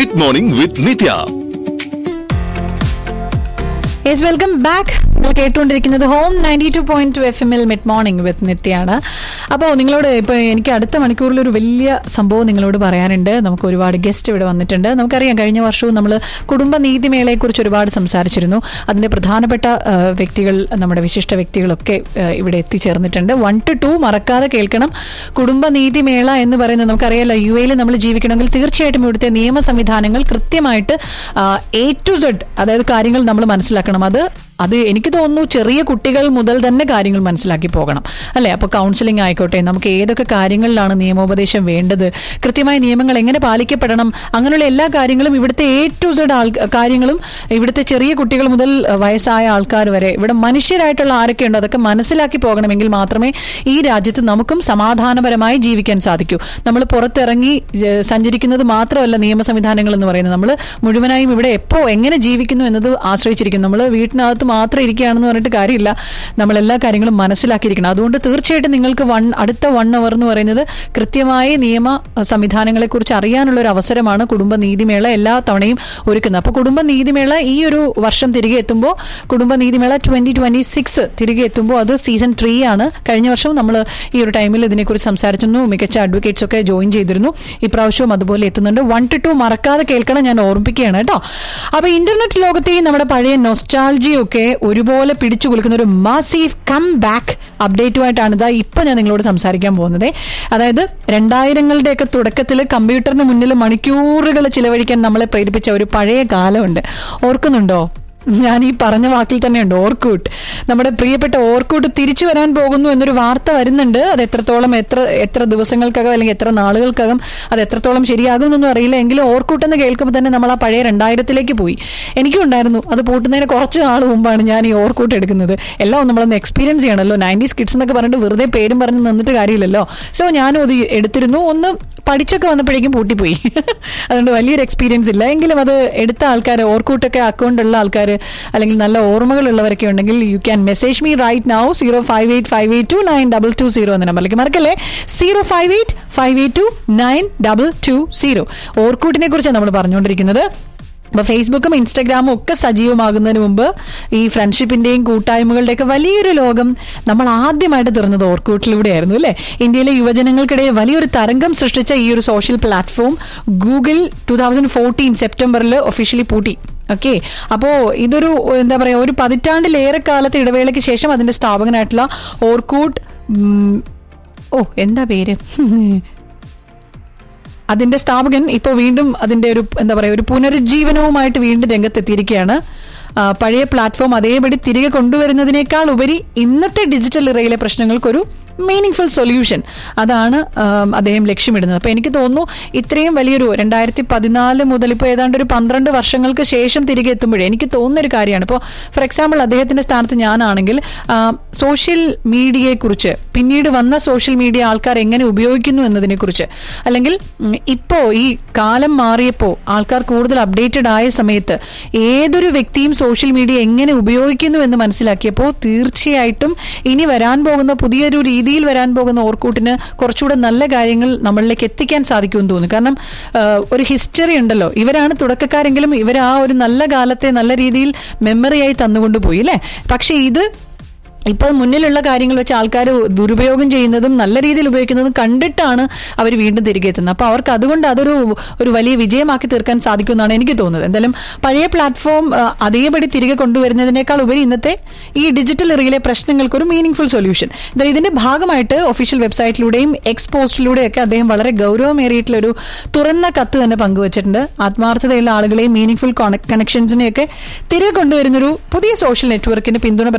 mid morning with Nithya yes welcome back നിങ്ങൾ കേട്ടുകൊണ്ടിരിക്കുന്നത് home ninety two point two F എമ്മിൽ mid morning with നിത്യാണ് അപ്പോൾ നിങ്ങളോട് ഇപ്പോൾ എനിക്ക് അടുത്ത മണിക്കൂറിൽ ഒരു വലിയ സംഭവം നിങ്ങളോട് പറയാനുണ്ട് നമുക്ക് ഒരുപാട് ഗസ്റ്റ് ഇവിടെ വന്നിട്ടുണ്ട് നമുക്കറിയാം കഴിഞ്ഞ വർഷവും നമ്മൾ കുടുംബ നീതിമേളയെക്കുറിച്ച് ഒരുപാട് സംസാരിച്ചിരുന്നു അതിൻ്റെ പ്രധാനപ്പെട്ട ആ, വ്യക്തികൾ നമ്മുടെ വിശിഷ്ട വ്യക്തികളൊക്കെ ആ, ഇവിടെ എത്തിച്ചേർന്നിട്ടുണ്ട് വൺ ടു ടു മറക്കാതെ കേൾക്കണം കുടുംബ നീതിമേള എന്ന് പറയുന്നത് നമുക്കറിയാലോ യു എയിൽ നമ്മൾ ജീവിക്കണമെങ്കിൽ തീർച്ചയായിട്ടും ഇവിടുത്തെ നിയമ സംവിധാനങ്ങൾ കൃത്യമായിട്ട് എ ടു സെഡ് അതായത് കാര്യങ്ങൾ നമ്മൾ മനസ്സിലാക്കണം അത് അത് എനിക്ക് തോന്നുന്നു ചെറിയ കുട്ടികൾ മുതൽ തന്നെ കാര്യങ്ങൾ മനസ്സിലാക്കി പോകണം അല്ലെ അപ്പോൾ കൗൺസിലിംഗ് ആയിക്കോട്ടെ നമുക്ക് ഏതൊക്കെ കാര്യങ്ങളിലാണ് നിയമോപദേശം വേണ്ടത് കൃത്യമായ നിയമങ്ങൾ എങ്ങനെ പാലിക്കപ്പെടണം അങ്ങനെയുള്ള എല്ലാ കാര്യങ്ങളും ഇവിടുത്തെ എ ടു സെഡ് ആൾ കാര്യങ്ങളും ഇവിടുത്തെ ചെറിയ കുട്ടികൾ മുതൽ വയസ്സായ ആൾക്കാർ വരെ ഇവിടെ മനുഷ്യരായിട്ടുള്ള ആരൊക്കെയുണ്ടോ അതൊക്കെ മനസ്സിലാക്കി പോകണമെങ്കിൽ മാത്രമേ ഈ രാജ്യത്ത് നമുക്കും സമാധാനപരമായി ജീവിക്കാൻ സാധിക്കൂ നമ്മൾ പുറത്തിറങ്ങി ഏ, സഞ്ചരിക്കുന്നത് മാത്രമല്ല നിയമ സംവിധാനങ്ങൾ എന്ന് പറയുന്നത് നമ്മൾ മുഴുവനായും ഇവിടെ എപ്പോ എങ്ങനെ ജീവിക്കുന്നു എന്നത് ആശ്രയിച്ചിരിക്കും നമ്മൾ വീട്ടിനകത്ത് മാത്രം ഇരിക്കുകയാണെന്ന് പറഞ്ഞിട്ട് കാര്യമില്ല നമ്മൾ എല്ലാ കാര്യങ്ങളും മനസ്സിലാക്കിയിരിക്കണം അതുകൊണ്ട് തീർച്ചയായിട്ടും നിങ്ങൾക്ക് വൺ അടുത്ത വൺ അവർ എന്ന് പറയുന്നത് കൃത്യമായ നിയമ സംവിധാനങ്ങളെ കുറിച്ച് അറിയാനുള്ള ഒരു അവസരമാണ് കുടുംബ നീതിമേള എല്ലാ തവണയും ഒരുക്കുന്നത് അപ്പോൾ കുടുംബ നീതിമേള ഈ ഒരു വർഷം തിരികെ എത്തുമ്പോൾ കുടുംബ നീതിമേള ട്വന്റി ട്വന്റി സിക്സ് തിരികെ എത്തുമ്പോൾ അത് സീസൺ ത്രീ ആണ് കഴിഞ്ഞ വർഷവും നമ്മൾ ഈ ഒരു ടൈമിൽ ഇതിനെക്കുറിച്ച് സംസാരിച്ചിരുന്നു മികച്ച അഡ്വക്കേറ്റ്സ് ഒക്കെ ജോയിൻ ചെയ്തിരുന്നു ഇപ്രാവശ്യവും അതുപോലെ എത്തുന്നുണ്ട് വൺ ടു ടു മറക്കാതെ കേൾക്കണം ഞാൻ ഓർമ്മിപ്പിക്കുകയാണ് കേട്ടോ അപ്പൊ ഇന്റർനെറ്റ് ലോകത്തെയും നമ്മുടെ പഴയ നൊസ്റ്റാൾജിയൊക്കെ ഒരുപോലെ പിടിച്ചു കുലുക്കുന്ന ഒരു മാസീവ് കം ബാക്ക് അപ്ഡേറ്റുമായിട്ടാണ് ഇതാ ഇപ്പൊ ഞാൻ നിങ്ങളോട് സംസാരിക്കാൻ പോകുന്നത് അതായത് രണ്ടായിരങ്ങളുടെയൊക്കെ തുടക്കത്തിൽ കമ്പ്യൂട്ടറിന് മുന്നിൽ മണിക്കൂറുകൾ ചിലവഴിക്കാൻ നമ്മളെ പ്രേരിപ്പിച്ച ഒരു പഴയ കാലമുണ്ട് ഓർക്കുന്നുണ്ടോ ഞാൻ ഈ പറഞ്ഞ വാക്കിൽ തന്നെയുണ്ട് ഓർക്കൂട്ട് നമ്മുടെ പ്രിയപ്പെട്ട ഓർക്കൂട്ട് തിരിച്ചു വരാൻ പോകുന്നു എന്നൊരു വാർത്ത വരുന്നുണ്ട് അത് എത്രത്തോളം എത്ര എത്ര ദിവസങ്ങൾക്കകം അല്ലെങ്കിൽ എത്ര നാളുകൾക്കകം അത് എത്രത്തോളം ശരിയാകുമെന്നൊന്നും അറിയില്ല എങ്കിലും ഓർക്കൂട്ട് എന്ന് കേൾക്കുമ്പോൾ തന്നെ നമ്മൾ ആ പഴയ രണ്ടായിരത്തിലേക്ക് പോയി എനിക്കും ഉണ്ടായിരുന്നു അത് പൂട്ടുന്നതിന് കുറച്ച് നാൾ മുമ്പാണ് ഞാൻ ഈ ഓർക്കൂട്ട് എടുക്കുന്നത് എല്ലാം നമ്മളൊന്ന് എക്സ്പീരിയൻസ് ചെയ്യണമല്ലോ നയൻറ്റീസ് കിഡ്സ് എന്നൊക്കെ പറഞ്ഞിട്ട് വെറുതെ പേരും പറഞ്ഞ് നിന്നിട്ട് കാര്യമില്ലല്ലോ സോ ഞാനും അത് എടുത്തിരുന്നു ഒന്ന് പഠിച്ചൊക്കെ വന്നപ്പോഴേക്കും പൂട്ടിപ്പോയി അതുകൊണ്ട് വലിയൊരു എക്സ്പീരിയൻസ് ഇല്ല എങ്കിലും അത് എടുത്ത ആൾക്കാർ ഓർക്കൂട്ടൊക്കെ അക്കൗണ്ട് ഉള്ള ആൾക്കാർ അല്ലെങ്കിൽ നല്ല ഓർമ്മകളുള്ളവരൊക്കെ ഉണ്ടെങ്കിൽ you can message me right now zero five eight five eight two nine double two zero എന്ന നമ്പറിലേക്ക് മറക്കല്ലേ zero five eight five eight two nine double two zero ഓർക്കൂട്ടിനെ കുറിച്ചാണ് നമ്മൾ പറഞ്ഞുകൊണ്ടിരിക്കുന്നത് അപ്പൊ ഫേസ്ബുക്കും ഇൻസ്റ്റാഗ്രാമും ഒക്കെ സജീവമാകുന്നതിന് മുമ്പ് ഈ ഫ്രണ്ട്ഷിപ്പിന്റെയും കൂട്ടായ്മകളുടെയൊക്കെ വലിയൊരു ലോകം നമ്മൾ ആദ്യമായിട്ട് തീർന്നത് ഓർക്കൂട്ടിലൂടെയായിരുന്നു അല്ലേ ഇന്ത്യയിലെ യുവജനങ്ങൾക്കിടയിൽ വലിയൊരു തരംഗം സൃഷ്ടിച്ച ഈ ഒരു social platform Google two thousand fourteen സെപ്റ്റംബറിൽ ഒഫീഷ്യലി പൂട്ടി ഓക്കെ അപ്പോ ഇതൊരു എന്താ പറയാ ഒരു പതിറ്റാണ്ടിലേറെ കാലത്തെ ഇടവേളയ്ക്ക് ശേഷം അതിന്റെ സ്ഥാപകനായിട്ടുള്ള ഓർക്കൂട്ട് ഉം, ഓ എന്താ പേര് അതിന്റെ സ്ഥാപകൻ ഇപ്പോൾ വീണ്ടും അതിന്റെ ഒരു എന്താ പറയുക ഒരു പുനരുജ്ജീവനവുമായിട്ട് വീണ്ടും രംഗത്തെത്തിയിരിക്കുകയാണ് ആ, പഴയ പ്ലാറ്റ്ഫോം അതേപടി തിരികെ കൊണ്ടുവരുന്നതിനേക്കാൾ ഉപരി ഇന്നത്തെ ഡിജിറ്റൽ ഇറയിലെ പ്രശ്നങ്ങൾക്കൊരു മീനിങ് ഫുൾ സൊല്യൂഷൻ അതാണ് ആം, അദ്ദേഹം ലക്ഷ്യമിടുന്നത് അപ്പൊ എനിക്ക് തോന്നുന്നു ഇത്രയും വലിയൊരു രണ്ടായിരത്തി പതിനാല് മുതൽ ഇപ്പോൾ ഏതാണ്ട് ഒരു പന്ത്രണ്ട് വർഷങ്ങൾക്ക് ശേഷം തിരികെ എത്തുമ്പോഴേ എനിക്ക് തോന്നുന്ന ഒരു കാര്യമാണ് ഇപ്പോൾ ഫോർ എക്സാമ്പിൾ അദ്ദേഹത്തിന്റെ സ്ഥാനത്ത് ഞാനാണെങ്കിൽ സോഷ്യൽ മീഡിയയെ കുറിച്ച് പിന്നീട് വന്ന സോഷ്യൽ മീഡിയ ആൾക്കാർ എങ്ങനെ ഉപയോഗിക്കുന്നു എന്നതിനെ കുറിച്ച് അല്ലെങ്കിൽ ഉം, ഇപ്പോ ഈ കാലം മാറിയപ്പോൾ ആൾക്കാർ കൂടുതൽ അപ്ഡേറ്റഡ് ആയ സമയത്ത് ഏതൊരു വ്യക്തിയും സോഷ്യൽ മീഡിയ എങ്ങനെ ഉപയോഗിക്കുന്നു എന്ന് മനസ്സിലാക്കിയപ്പോൾ തീർച്ചയായിട്ടും ഇനി വരാൻ പോകുന്ന പുതിയൊരു രീതിയിൽ വരാൻ പോകുന്ന ഓർക്കൂട്ടിന് കുറച്ചുകൂടെ നല്ല കാര്യങ്ങൾ നമ്മളിലേക്ക് എത്തിക്കാൻ സാധിക്കുമെന്ന് തോന്നുന്നു കാരണം ആ, ഒരു ഹിസ്റ്ററി ഉണ്ടല്ലോ ഇവരാണ് തുടക്കക്കാരെങ്കിലും ഇവർ ആ ഒരു നല്ല കാലത്തെ നല്ല രീതിയിൽ മെമ്മറിയായി തന്നുകൊണ്ടുപോയി അല്ലേ പക്ഷേ ഇത് ഇപ്പൊ മുന്നിലുള്ള കാര്യങ്ങൾ വെച്ച് ആൾക്കാർ ദുരുപയോഗം ചെയ്യുന്നതും നല്ല രീതിയിൽ ഉപയോഗിക്കുന്നതും കണ്ടിട്ടാണ് അവർ വീണ്ടും തിരികെ എത്തുന്നത് അപ്പൊ അവർക്ക് അതുകൊണ്ട് അതൊരു ഒരു വലിയ വിജയമാക്കി തീർക്കാൻ സാധിക്കുമെന്നാണ് എനിക്ക് തോന്നുന്നത് എന്തായാലും പഴയ പ്ലാറ്റ്ഫോം ആ, അതേപടി തിരികെ കൊണ്ടുവരുന്നതിനേക്കാൾ ഉപരി ഇന്നത്തെ ഈ ഡിജിറ്റൽ ഇറയിലെ പ്രശ്നങ്ങൾക്ക് ഒരു മീനിങ് ഫുൾ സൊല്യൂഷൻ എന്തായാലും ഇതിന്റെ ഭാഗമായിട്ട് ഒഫീഷ്യൽ വെബ്സൈറ്റിലൂടെയും എക്സ് പോസ്റ്റിലൂടെയൊക്കെ അദ്ദേഹം വളരെ ഗൗരവമേറിയിട്ടുള്ള ഒരു തുറന്ന കത്ത് തന്നെ പങ്കുവച്ചിട്ടുണ്ട് ആത്മാർത്ഥതയുള്ള ആളുകളെയും മീനിങ് ഫുൾ കണക്ഷൻസിനെയൊക്കെ തിരികെ കൊണ്ടുവരുന്നൊരു പുതിയ സോഷ്യൽ നെറ്റ്വർക്കിന് പിന്തുണ